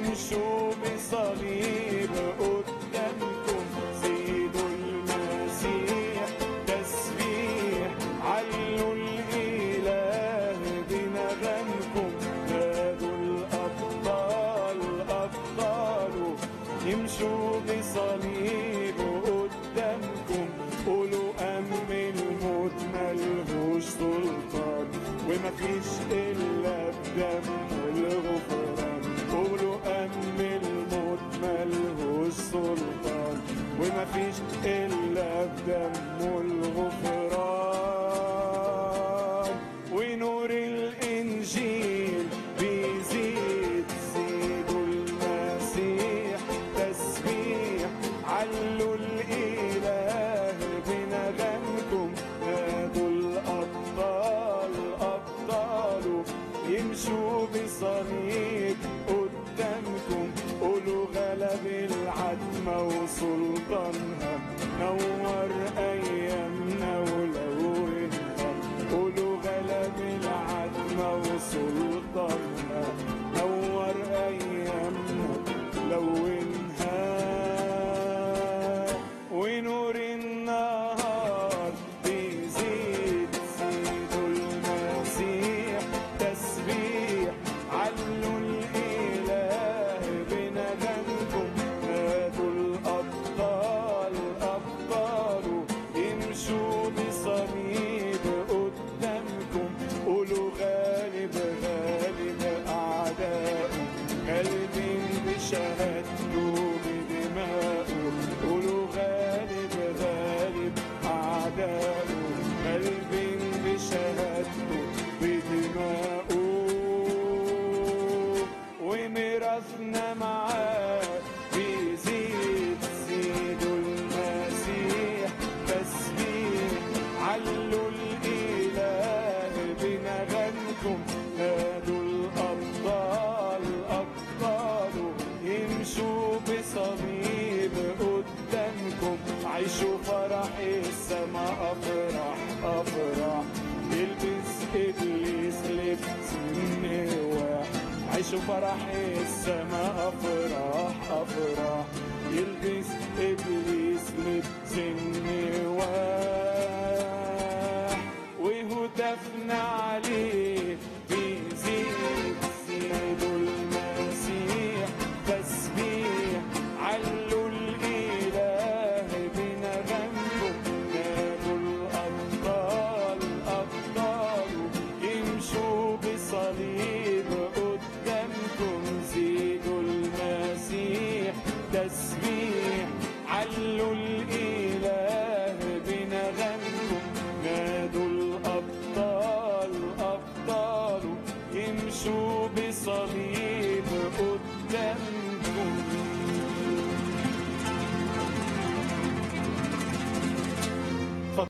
يمشوا بصليب قدامكم زيدوا المسيح تسبيح علوا الإله بنغمكم نادوا الأبطال أبطال يمشوا بصليب قدامكم قولوا أم الموت ملهوش سلطان وما فيش إلا بدم الغفران قولوا أم الموت ملهوش سلطان وما فيش إلا بدم الغفران ونور الإنجيل بيزيد زيدوا المسيح تسبيح علوا الإله بنغمكم نادوا الأبطال أبطال يمشوا بصليب قدامكم قولوا غلب العتمة وسلطانها نور أيامنا ولونها قولوا غلب العتمة وسلطانها نور أيامنا لونها ونور النهار بيزيد زيدوا المسيح تسبيح علوا الإله بنغمكم نادوا الأبطال أبطال يمشوا بصليب قدامكم قولوا غالب غالب أعدائه غالب بشهادته بدمائه قولوا غالب غالب أعدائه غالب بشهادته بدمائه وميراثنا معاه بيزيد زيدوا المسيح تسبيح علوا الإله بنغمكم نادوا الأبطال أبطال يمشوا بصليب قدامكم عيشوا فرح السما أفرح أفرح يلبس إبليس لبس النواح عيشوا فرح السما أفرح أفرح يلبس إبليس لبس النواح وهتفنا عليه بيزيد زيدوا المسيح تسبيح علوا الإله بنغمكم نادوا الأبطال أبطال يمشوا بصليب قدامكم زيدوا المسيح تسبيح علوا الإله بنغمكم نادوا الأبطال أبطال يمشوا بصليب قدامكم